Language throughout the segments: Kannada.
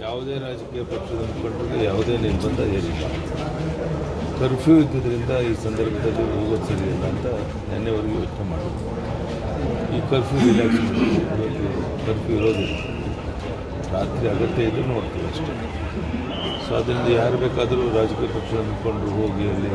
ಯಾವುದೇ ರಾಜಕೀಯ ಪಕ್ಷದ ಮುಖಂಡರಿಗೆ ಯಾವುದೇ ನಿರ್ಬಂಧ ಏನಿಲ್ಲ ಕರ್ಫ್ಯೂ ಇದ್ದಿದ್ದರಿಂದ ಈ ಸಂದರ್ಭದಲ್ಲಿ ಹೋಗೋದು ಸರಿಯಿಲ್ಲ ಅಂತ ನಿನ್ನೆವರೆಗೂ ಯೋಚನೆ ಮಾಡಿದ್ರು ಈ ಕರ್ಫ್ಯೂ ರಿಲ್ಯಾಕ್ಸ್ ಇವತ್ತು ಕರ್ಫ್ಯೂ ಇರೋದಿಲ್ಲ ರಾತ್ರಿ ಅಗತ್ಯ ಇದ್ದರೂ ನೋಡ್ತೀವಿ ಅಷ್ಟೇ ಸೊ ಅದರಿಂದ ಯಾರು ಬೇಕಾದರೂ ರಾಜಕೀಯ ಪಕ್ಷದ ಮುಖಂಡರು ಹೋಗಿ ಅಲ್ಲಿ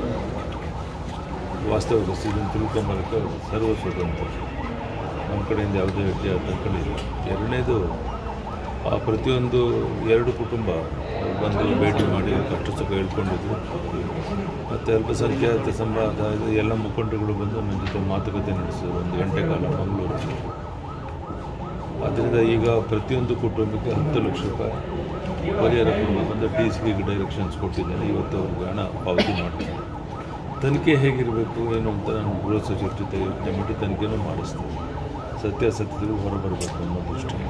ವಾಸ್ತವ ಇದನ್ನು ತಿಳ್ಕೊಂಬರಕ್ಕೆ ಸರ್ವ ಸ್ವತಂತ್ರ ನಮ್ಮ ಕಡೆಯಿಂದ ಯಾವುದೇ ರೀತಿಯ ಆತಂಕಗಳಿಲ್ಲ ಎರಡನೇದು ಆ ಪ್ರತಿಯೊಂದು ಎರಡು ಕುಟುಂಬ ಬಂದು ಭೇಟಿ ಮಾಡಿ ಕಷ್ಟ ಸುಖ ಹೇಳ್ಕೊಂಡಿದ್ರು ಮತ್ತು ಅಲ್ಪಸಂಖ್ಯಾತ ಸಂವಾದ ಇದು ಎಲ್ಲ ಮುಖಂಡರುಗಳು ಬಂದು ನನ್ನ ಜೊತೆ ಮಾತುಕತೆ ನಡೆಸಿದ್ರು ಒಂದು ಗಂಟೆ ಕಾಲ ಮಂಗಳೂರಲ್ಲಿ ಆದ್ದರಿಂದ ಈಗ ಪ್ರತಿಯೊಂದು ಕುಟುಂಬಕ್ಕೆ ಹತ್ತು ಲಕ್ಷ ರೂಪಾಯಿ ಪರಿಹಾರ ಕೊಡಬೇಕಂತ ಡಿ ಸಿ ಪಿಗೆ ಡೈರೆಕ್ಷನ್ಸ್ ಕೊಟ್ಟಿದ್ದೇನೆ ಇವತ್ತು ಅವ್ರಿಗೆ ಹಣ ಪಾವತಿ ಮಾಡ್ತೀನಿ ತನಿಖೆ ಹೇಗಿರಬೇಕು ಏನು ಅಂತ ನಾನು ಗೃಹ ಸಚಿವರ ಜೊತೆ ಯೋಚನೆ ಮಾಡಿ ತನಿಖೆನೂ ಮಾಡಿಸ್ತೀನಿ ಸತ್ಯಾಸತ್ಯತೆಗಳು ಹೊರಬರಬೇಕು ಅನ್ನೋ ದೃಷ್ಟಿಯಿಂದ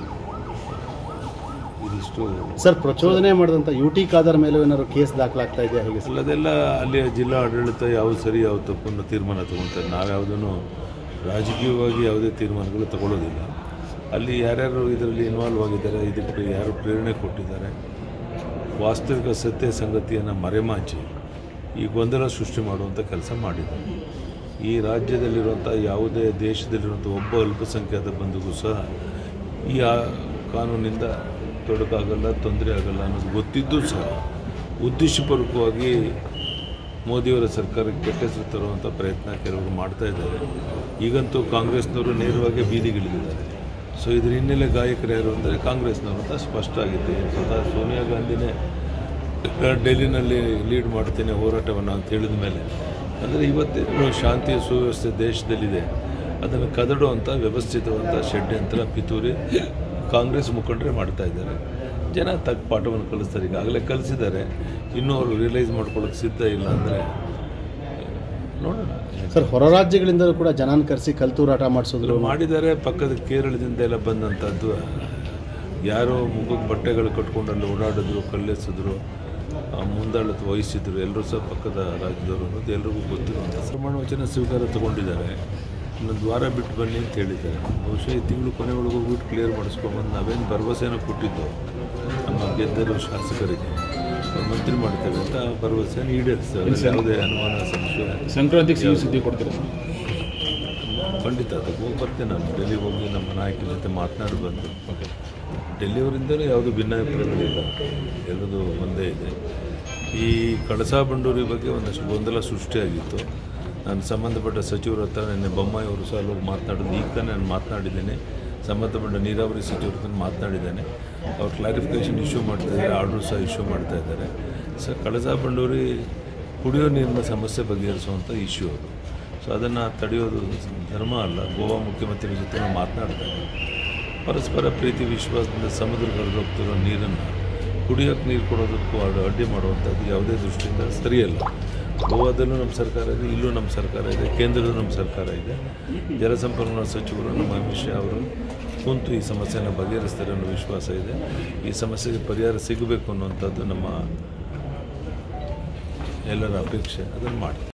ಇದಿಷ್ಟು ಸರ್ ಪ್ರಚೋದನೆ ಮಾಡಿದಂಥ ಯು ಟಿ ಖಾದರ್ ಮೇಲೂ ಏನಾದ್ರು ಕೇಸ್ ದಾಖಲಾಗ್ತಾ ಇದೆಯಾ ಹೇಗೆ ಸರ್ ಅಲ್ಲದೆಲ್ಲ ಅಲ್ಲಿಯ ಜಿಲ್ಲಾ ಆಡಳಿತ ಯಾವುದು ಸರಿ ಯಾವುದು ತಪ್ಪು ಅನ್ನೋ ತೀರ್ಮಾನ ತಗೊಳ್ತಾರೆ ನಾವ್ಯಾವುದನ್ನು ರಾಜಕೀಯವಾಗಿ ಯಾವುದೇ ತೀರ್ಮಾನಗಳು ತಗೊಳ್ಳೋದಿಲ್ಲ ಅಲ್ಲಿ ಯಾರ್ಯಾರು ಇದರಲ್ಲಿ ಇನ್ವಾಲ್ವ್ ಆಗಿದ್ದಾರೆ ಇದಕ್ಕೆ ಯಾರು ಪ್ರೇರಣೆ ಕೊಟ್ಟಿದ್ದಾರೆ ವಾಸ್ತವಿಕ ಸತ್ಯ ಸಂಗತಿಯನ್ನು ಮರೆಮಾಚಿ ಈ ಗೊಂದಲ ಸೃಷ್ಟಿ ಮಾಡುವಂಥ ಕೆಲಸ ಮಾಡಿದ್ದಾರೆ ಈ ರಾಜ್ಯದಲ್ಲಿರುವಂಥ ಯಾವುದೇ ದೇಶದಲ್ಲಿರುವಂಥ ಒಬ್ಬ ಅಲ್ಪಸಂಖ್ಯಾತ ಬಂದಿಗೂ ಸಹ ಈ ಆ ಕಾನೂನಿಂದ ತೊಡಕಾಗಲ್ಲ ತೊಂದರೆ ಆಗಲ್ಲ ಅನ್ನೋದು ಗೊತ್ತಿದ್ದೂ ಸಹ ಉದ್ದೇಶಪೂರ್ವಕವಾಗಿ ಮೋದಿಯವರ ಸರ್ಕಾರಕ್ಕೆ ಕೆಟ್ಟ ಹೆಸರು ತರುವಂಥ ಪ್ರಯತ್ನ ಕೆಲವರು ಮಾಡ್ತಾ ಇದ್ದಾರೆ ಈಗಂತೂ ಕಾಂಗ್ರೆಸ್ನವರು ನೇರವಾಗಿ ಬೀದಿಗಿಳಿದಿದ್ದಾರೆ ಸೊ ಇದ್ರ ಹಿನ್ನೆಲೆ ಗಾಯಕರು ಯಾರು ಅಂದರೆ ಕಾಂಗ್ರೆಸ್ನವರು ಅಂತ ಸ್ಪಷ್ಟ ಆಗಿದೆ ಸ್ವತಃ ಸೋನಿಯಾ ಗಾಂಧಿನೇ ಡೆಲ್ಲಿನಲ್ಲಿ ಲೀಡ್ ಮಾಡ್ತೇನೆ ಹೋರಾಟವನ್ನು ಅಂತ ಹೇಳಿದ ಮೇಲೆ ಅಂದರೆ ಇವತ್ತೇನು ಶಾಂತಿ ಸುವ್ಯವಸ್ಥೆ ದೇಶದಲ್ಲಿದೆ ಅದನ್ನು ಕದಡುವಂಥ ವ್ಯವಸ್ಥಿತವಂಥ ಷಡ್ಯಂತ್ರ ಪಿತೂರಿ ಕಾಂಗ್ರೆಸ್ ಮುಖಂಡರೇ ಮಾಡ್ತಾ ಇದ್ದಾರೆ ಜನ ತಕ್ಕ ಪಾಠವನ್ನು ಕಲಿಸ್ತಾರೆ ಈಗಾಗಲೇ ಕಲಿಸಿದ್ದಾರೆ ಇನ್ನೂ ಅವರು ರಿಯಲೈಸ್ ಮಾಡ್ಕೊಳ್ಳೋಕೆ ಸಿದ್ಧ ಇಲ್ಲ ಅಂದರೆ ನೋಡೋಣ ಸರ್ ಹೊರ ರಾಜ್ಯಗಳಿಂದಲೂ ಕೂಡ ಜನನ ಕರೆಸಿ ಕಲ್ತೂರಾಟ ಮಾಡಿಸಿದ್ರು ಮಾಡಿದ್ದಾರೆ ಪಕ್ಕದ ಕೇರಳದಿಂದ ಎಲ್ಲ ಬಂದಂಥದ್ದು ಯಾರೋ ಮುಖಕ್ಕೆ ಬಟ್ಟೆಗಳು ಕಟ್ಕೊಂಡು ಅಲ್ಲಿ ಓಡಾಡಿದ್ರು ಕಲ್ಲೆಸಿದ್ರು ಆ, ಮುಂದಾಳತ್ವ ವಹಿಸಿದ್ರು ಎಲ್ಲರೂ ಸಹ ಪಕ್ಕದ ರಾಜ್ಯದವರು ಅನ್ನೋದು ಎಲ್ರಿಗೂ ಗೊತ್ತಿರುವಂಥ ಪ್ರಮಾಣ ವಚನ ಸ್ವೀಕಾರ ತಗೊಂಡಿದ್ದಾರೆ ಇನ್ನೊಂದು ವಾರ ಬಿಟ್ಟು ಬನ್ನಿ ಅಂತ ಹೇಳಿದ್ದಾರೆ ಬಹುಶಃ ಈ ತಿಂಗಳು ಕೊನೆ ಒಳಗೆ ಹೋಗ್ಬಿಟ್ಟು ಕ್ಲಿಯರ್ ಮಾಡಿಸ್ಕೊಂಬಂದು ನಾವೇನು ಭರವಸೆನ ಕೊಟ್ಟಿದ್ದು ನಮ್ಮ ಗೆದ್ದರು ಶಾಸಕರಿಗೆ ಅವ್ರು ಮಂತ್ರಿ ಮಾಡ್ತೇವೆ ಅಂತ ಭರವಸೆನ ಈಡೇರಿಸ್ತೇವೆ ಅದ್ರಲ್ಲಿ ಯಾವುದೇ ಅನುಮಾನ ಸಂಶಯ ಸಂಕ್ರಾಂತಿಗೆ ಸಿಹಿ ಸುದ್ದಿ ಕೊಡ್ತೀರಾ ಖಂಡಿತ ಅದಕ್ಕೆ ಹೋಗಿ ಬರ್ತೇನೆ ನಾನು ಡೆಲ್ಲಿಗೆ ಹೋಗಿ ನಮ್ಮ ನಾಯಕರ ಜೊತೆ ಮಾತನಾಡಿ ಬಂದು ಡೆಲ್ಲಿಯವರಿಂದಲೂ ಯಾವುದು ಭಿನ್ನಾಭಿಪ್ರಾಯಗಳಿಲ್ಲ ಎಲ್ಲದು ಒಂದೇ ಇದೆ ಈ ಕಳಸಾ ಬಂಡೂರಿ ಬಗ್ಗೆ ಒಂದಷ್ಟು ಗೊಂದಲ ಸೃಷ್ಟಿಯಾಗಿತ್ತು ನಾನು ಸಂಬಂಧಪಟ್ಟ ಸಚಿವರ ಹತ್ರ ನಿನ್ನೆ ಬೊಮ್ಮಾಯಿ ಅವರು ಸಹ ಅಲ್ಲಿ ಹೋಗಿ ಮಾತನಾಡಿದ್ದು ಈಗ ತಾನೇ ನಾನು ಮಾತನಾಡಿದ್ದೇನೆ ಸಂಬಂಧಪಟ್ಟ ನೀರಾವರಿ ಸಚಿವರ ಹತ್ರ ಮಾತನಾಡಿದ್ದೇನೆ ಅವ್ರು ಕ್ಲಾರಿಫಿಕೇಷನ್ ಇಶ್ಯೂ ಮಾಡ್ತಾ ಇದ್ದಾರೆ ಆರ್ಡ್ರು ಸಹ ಇಶ್ಯೂ ಮಾಡ್ತಾ ಇದ್ದಾರೆ ಸೊ ಕಳಸಾ ಬಂಡೂರಿ ಕುಡಿಯೋ ನೀರಿನ ಸಮಸ್ಯೆ ಬಗೆಹರಿಸುವಂಥ ಇಶ್ಯೂ ಅದು ಸೊ ಅದನ್ನು ತಡೆಯೋದು ಧರ್ಮ ಅಲ್ಲ ಗೋವಾ ಮುಖ್ಯಮಂತ್ರಿ ಜೊತೆ ನಾವು ಮಾತನಾಡ್ತಾ ಇದ್ದೀವಿ ಪರಸ್ಪರ ಪ್ರೀತಿ ವಿಶ್ವಾಸದಿಂದ ಸಮುದ್ರ ಹರಿದೋಗ್ತಿರೋ ನೀರನ್ನು ಕುಡಿಯೋಕ್ಕೆ ನೀರು ಕೊಡೋದಕ್ಕೂ ಅಡ್- ಅಡ್ಡಿ ಮಾಡುವಂಥದ್ದು ಯಾವುದೇ ದೃಷ್ಟಿಯಿಂದ ಸರಿಯಲ್ಲ ಗೋವಾದಲ್ಲೂ ನಮ್ಮ ಸರ್ಕಾರ ಇದೆ ಇಲ್ಲೂ ನಮ್ಮ ಸರ್ಕಾರ ಇದೆ ಕೇಂದ್ರದಲ್ಲೂ ನಮ್ಮ ಸರ್ಕಾರ ಇದೆ ಜಲಸಂಪನ್ಮೂಲ ಸಚಿವರು ನಮ್ಮ ಅಮಿತ್ ಶಾ ಅವರು ಕುಂತು ಈ ಸಮಸ್ಯೆನ ಬಗೆಹರಿಸ್ತಾರೆ ಅನ್ನೋ ವಿಶ್ವಾಸ ಇದೆ ಈ ಸಮಸ್ಯೆಗೆ ಪರಿಹಾರ ಸಿಗಬೇಕು ಅನ್ನುವಂಥದ್ದು ನಮ್ಮ ಎಲ್ಲರ ಅಪೇಕ್ಷೆ ಅದನ್ನು ಮಾಡಿ